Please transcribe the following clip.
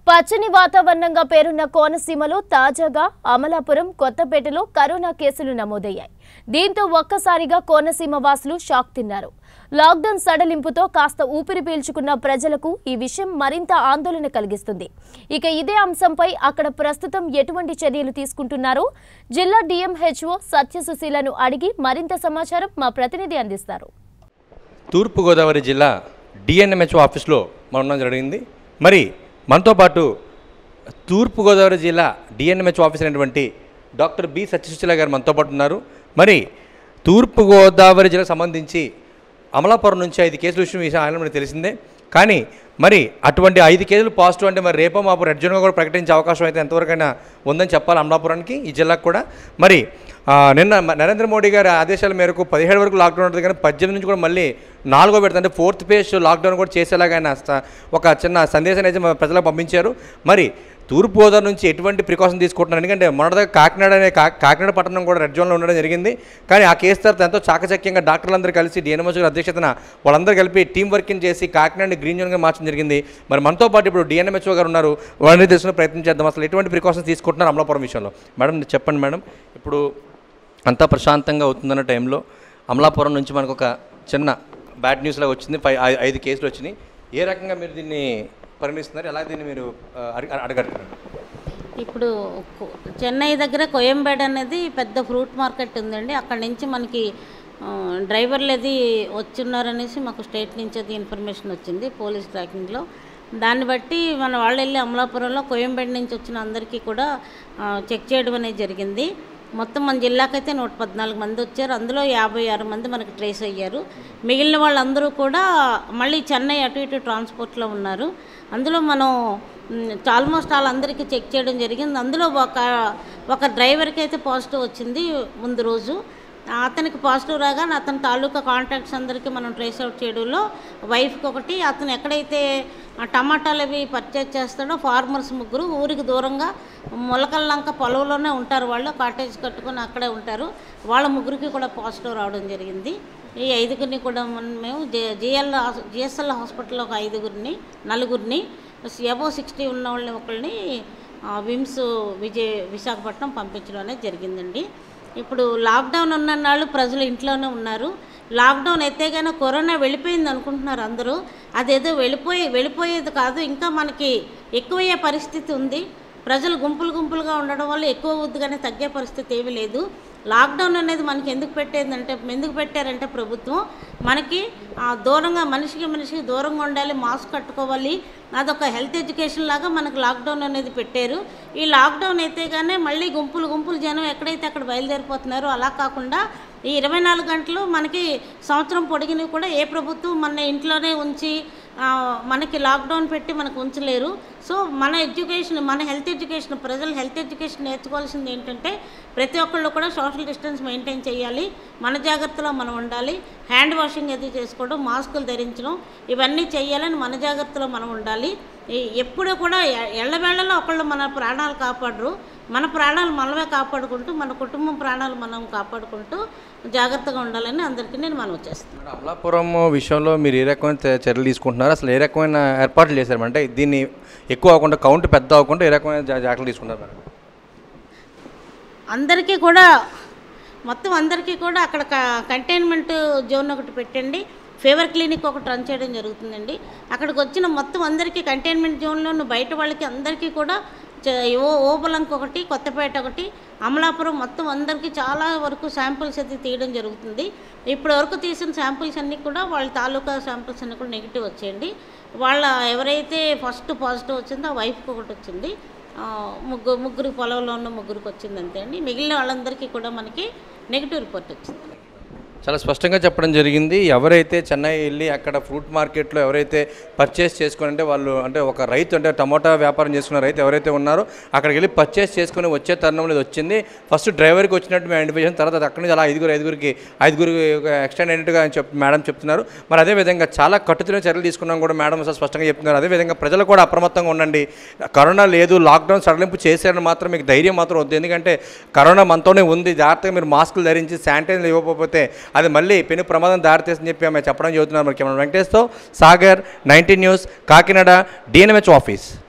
పచ్చని వాతావరణంగా పేరున్న కోనసీమలో తాజాగా అమలాపురం కొత్తపేటలో కరోనా కేసులు నమోదయ్యాయి దీంతో ఒక్కసారిగా కోనసీమ వాసులు షాక్ తిన్నారు లాక్డౌన్ సడలింపుతో కాస్త ఊపిరి పీల్చుకున్న ప్రజలకు ఈ విషయం మరింత ఆందోళన కలిగిస్తుంది ఇక ఇదే అంశంపై అక్కడ ప్రస్తుతం ఎటువంటి చర్యలు తీసుకుంటున్నారో జిల్లా డిఎంహెచ్ఓ సత్యసుశీలను అడిగి మరింత సమాచారం మా ప్రతినిధి అందిస్తారు తూర్పుగోదావరి జిల్లా డిఎన్ఎంహెచ్ఓ ఆఫీస్లో మనం ఉండడం జరిగింది మరి మనతో పాటు తూర్పుగోదావరి జిల్లా డిఎన్ఎంహెచ్ఓ ఆఫీస్ అయినటువంటి డాక్టర్ బి సత్యసుశీల గారు మనతో పాటు ఉన్నారు మరి తూర్పుగోదావరి జిల్లాకు సంబంధించి అమలాపురం నుంచి ఐదు కేసులు విషయం విషయం ఆయన మనకు తెలిసిందే కానీ మరి అటువంటి ఐదు కేసులు పాజిటివ్ అంటే మరి రేపో మాపు రెడ్ జోన్గా కూడా ప్రకటించే అవకాశం అయితే ఎంతవరకైనా ఉందని చెప్పాలి అమలాపురానికి ఈ జిల్లాకు కూడా మరి ఆ, నిన్న మ- నరేంద్ర మోడీ గారి ఆదేశాల మేరకు పదిహేడు వరకు లాక్డౌన్ ఉంటుంది కానీ పద్దెనిమిది నుంచి కూడా మళ్ళీ నాలుగో పెడతా అంటే ఫోర్త్ ఫేజ్ లాక్డౌన్ కూడా చేసేలాగా ఆయన స- ఒక చిన్న సందేశాన్ని అయితే మన ప్రజలకు పంపించారు మరి తూర్పుగోదావరి నుంచి ఎటువంటి ప్రికాషన్ తీసుకుంటున్నారు ఎందుకంటే మొన్నటిదాకా కాకినాడ అనే కా కాకినాడ పట్టణం కూడా రెడ్ జోన్లో ఉండడం జరిగింది కానీ ఆ కేసు తర్వాత ఎంతో చాకచక్యంగా డాక్టర్లందరూ కలిసి డిఎన్ఎంఎస్ గారి అధ్యక్షతన వాళ్ళందరూ కలిపి టీం వర్కింగ్ చేసి కాకినాడని గ్రీన్ జోన్గా మార్చడం జరిగింది మరి మనతో పాటు ఇప్పుడు డిఎన్ఎంహెచ్ఓ గారు ఉన్నారు వాళ్ళని తెలుసుకునే ప్రయత్నం చేద్దాం అసలు ఎటువంటి ప్రికాషన్స్ తీసుకుంటున్నారు అమలాపురం విషయంలో మేడం చెప్పండి మేడం ఇప్పుడు అంతా ప్రశాంతంగా అవుతుందన్న టైంలో అమలాపురం నుంచి మనకు ఒక చిన్న బ్యాడ్ న్యూస్ లాగా వచ్చింది ఫైవ్ ఐ- ఐదు కేసులు వచ్చినాయి ఏ రకంగా మీరు దీన్ని పరిగణిస్తున్నారు ఎలా దీన్ని మీరు ఆ, అడగ అడగట్టారు ఇప్పుడు కొ- చెన్నై దగ్గర కోయంబేడ్ అనేది పెద్ద ఫ్రూట్ మార్కెట్ ఉందండి అక్కడి నుంచి మనకి ఆ, డ్రైవర్లు అది వచ్చున్నారనేసి మాకు స్టేట్ నుంచి అది ఇన్ఫర్మేషన్ వచ్చింది పోలీస్ ట్రాకింగ్లో దాన్ని బట్టి మన వాళ్ళు వెళ్ళి అమలాపురంలో కోయంబేడ్ నుంచి వచ్చిన అందరికీ కూడా ఆ, చెక్ చేయడం అనేది జరిగింది మొత్తం మన జిల్లాకైతే నూట పద్నాలుగు మంది వచ్చారు అందులో యాభై ఆరు మంది మనకి ట్రేస్ అయ్యారు మిగిలిన వాళ్ళందరూ కూడా మళ్ళీ చెన్నై అటు ఇటు ట్రాన్స్పోర్ట్లో ఉన్నారు అందులో మనం ఆల్మోస్ట్ వాళ్ళందరికీ చెక్ చేయడం జరిగింది అందులో ఒక ఒక డ్రైవర్కి అయితే పాజిటివ్ వచ్చింది ముందు రోజు అతనికి పాజిటివ్ రాగానే అతని తాలూకా కాంటాక్ట్స్ అందరికీ మనం ట్రేస్ అవుట్ చేయడంలో వైఫ్కి ఒకటి అతను ఎక్కడైతే ఆ టమాటాలు అవి పర్చేజ్ చేస్తాడో ఫార్మర్స్ ముగ్గురు ఊరికి దూరంగా మొలకల్లంక పొలంలోనే ఉంటారు వాళ్ళు కాటేజ్ కట్టుకొని అక్కడే ఉంటారు వాళ్ళ ముగ్గురికి కూడా పాజిటివ్ రావడం జరిగింది ఈ ఐదుగురిని కూడా మన- మేము జే జిఎల్ జిఎస్ఎల్ హాస్పిటల్లో ఒక ఐదుగురిని నలుగురిని ఎబో సిక్స్టీ ఉన్న వాళ్ళని ఒకళ్ళని ఆ, విమ్స్ విజయ్ విశాఖపట్నం పంపించడం అనేది జరిగిందండి ఇప్పుడు లాక్డౌన్ ఉన్న నాళ్ళు ప్రజలు ఇంట్లోనే ఉన్నారు లాక్డౌన్ ఎత్తేగానే కరోనా వెళ్ళిపోయింది అనుకుంటున్నారు అందరూ అదేదో వెళ్ళిపోయి వెళ్ళిపోయేది కాదు ఇంకా మనకి ఎక్కువయ్యే పరిస్థితి ఉంది ప్రజలు గుంపులు గుంపులుగా ఉండడం వల్ల ఎక్కువ వద్దుగానే తగ్గే పరిస్థితి ఏమీ లేదు లాక్డౌన్ అనేది మనకి ఎందుకు పెట్టేదంటే ఎందుకు పెట్టారంటే ప్రభుత్వం మనకి ఆ, దూరంగా మనిషికి మనిషికి దూరంగా ఉండాలి మాస్క్ కట్టుకోవాలి అదొక హెల్త్ ఎడ్యుకేషన్ లాగా మనకు లాక్డౌన్ అనేది పెట్టారు ఈ లాక్డౌన్ అయితే కానీ మళ్ళీ గుంపులు గుంపులు జనం ఎక్కడైతే అక్కడ బయలుదేరిపోతున్నారో అలా కాకుండా ఈ ఇరవై నాలుగు గంటలు మనకి సంవత్సరం పొడిగినవి కూడా ఏ ప్రభుత్వం మన ఇంట్లోనే ఉంచి ఆ, మనకి లాక్డౌన్ పెట్టి మనకు ఉంచలేరు సో మన ఎడ్యుకేషన్ మన హెల్త్ ఎడ్యుకేషన్ ప్రజలు హెల్త్ ఎడ్యుకేషన్ నేర్చుకోవాల్సింది ఏంటంటే ప్రతి ఒక్కళ్ళు కూడా సోషల్ డిస్టెన్స్ మెయింటైన్ చేయాలి మన జాగ్రత్తలో మనం ఉండాలి హ్యాండ్ వాషింగ్ అది చేసుకోవడం మాస్కులు ధరించడం ఇవన్నీ చేయాలని మన జాగ్రత్తలో మనం ఉండాలి ఈ- ఎప్పుడూ కూడా ఎ- ఎళ్ళవేళలో ఒకళ్ళు మన ప్రాణాలు కాపాడరు మన ప్రాణాలు మనమే కాపాడుకుంటూ మన కుటుంబం ప్రాణాలు మనం కాపాడుకుంటూ జాగ్రత్తగా ఉండాలని అందరికీ నేను మనవి చేస్తాను మేడం, అమలాపురం విషయంలో మీరు ఏ రకమైన చ- చర్యలు తీసుకుంటున్నారు అసలు ఏ రకమైన ఏర్పాట్లు చేశారు అంటే దీన్ని ఎక్కువ అవ్వకుండా కౌంట్ పెద్ద అవ్వకుండా ఏ రకమైన జా- జాగ్రత్తలు తీసుకుంటారు మేడం అందరికీ కూడా మొత్తం అందరికీ కూడా అక్కడ క- కంటైన్మెంట్ జోన్ ఒకటి పెట్టండి ఫీవర్ క్లినిక్ ఒకటి రన్ చేయడం జరుగుతుందండి అక్కడికి వచ్చిన మొత్తం అందరికీ కంటైన్మెంట్ జోన్లో బయట వాళ్ళకి అందరికీ కూడా చ- ఓ ఓబలంక్ ఒకటి కొత్తపేట ఒకటి అమలాపురం మొత్తం అందరికీ చాలా వరకు శాంపిల్స్ అది తీయడం జరుగుతుంది ఇప్పటి వరకు తీసిన శాంపిల్స్ అన్నీ కూడా వాళ్ళ తాలూకా శాంపిల్స్ అన్నీ కూడా నెగిటివ్ వచ్చేయండి వాళ్ళ ఎవరైతే ఫస్ట్ పాజిటివ్ వచ్చిందో ఆ వైఫ్కి ఒకటి వచ్చింది ఆ, ముగ్గురు ముగ్గురు పొలంలో ఉన్న ముగ్గురికి వచ్చింది అంతే అండి మిగిలిన వాళ్ళందరికీ కూడా మనకి నెగిటివ్ రిపోర్ట్ వచ్చింది చాలా స్పష్టంగా చెప్పడం జరిగింది ఎవరైతే చెన్నై వెళ్ళి అక్కడ ఫ్రూట్ మార్కెట్లో ఎవరైతే పర్చేస్ చేసుకుని అంటే వాళ్ళు అంటే ఒక రైతు అంటే టమోటా వ్యాపారం చేసుకున్న రైతు ఎవరైతే ఉన్నారో అక్కడికి వెళ్ళి పర్చేస్ చేసుకుని వచ్చే తరుణంలో ఇది వచ్చింది ఫస్ట్ డ్రైవర్కి వచ్చినట్టు మేము ఐడెంటిఫికేషన్ తర్వాత అది అక్కడి నుంచి అలా ఐదుగురు ఐదుగురికి ఐదుగురు ఎక్స్టెండ్ అయినట్టుగా ఆయన చెప్ మేడం చెప్తున్నారు మరి అదేవిధంగా చాలా కట్టుదిన చర్యలు తీసుకున్నాం కూడా మేడం అసలు స్పష్టంగా చెప్తున్నారు అదేవిధంగా ప్రజలు కూడా అప్రమత్తంగా ఉండండి కరోనా లేదు లాక్డౌన్ సడలింపు చేశారని మాత్రం మీకు ధైర్యం మాత్రం వద్దు ఎందుకంటే కరోనా మనతోనే ఉంది జాగ్రత్తగా మీరు మాస్కులు ధరించి శానిటైజర్ ఇవ్వకపోతే అది మళ్ళీ పెను ప్రమాదం దారితీస్తుందని చెప్పి ఆమె చెప్పడం చదువుతున్నారు మరి కెమెరా వెంకటేష్తో Sagar nineteen news Kakinada DNMH office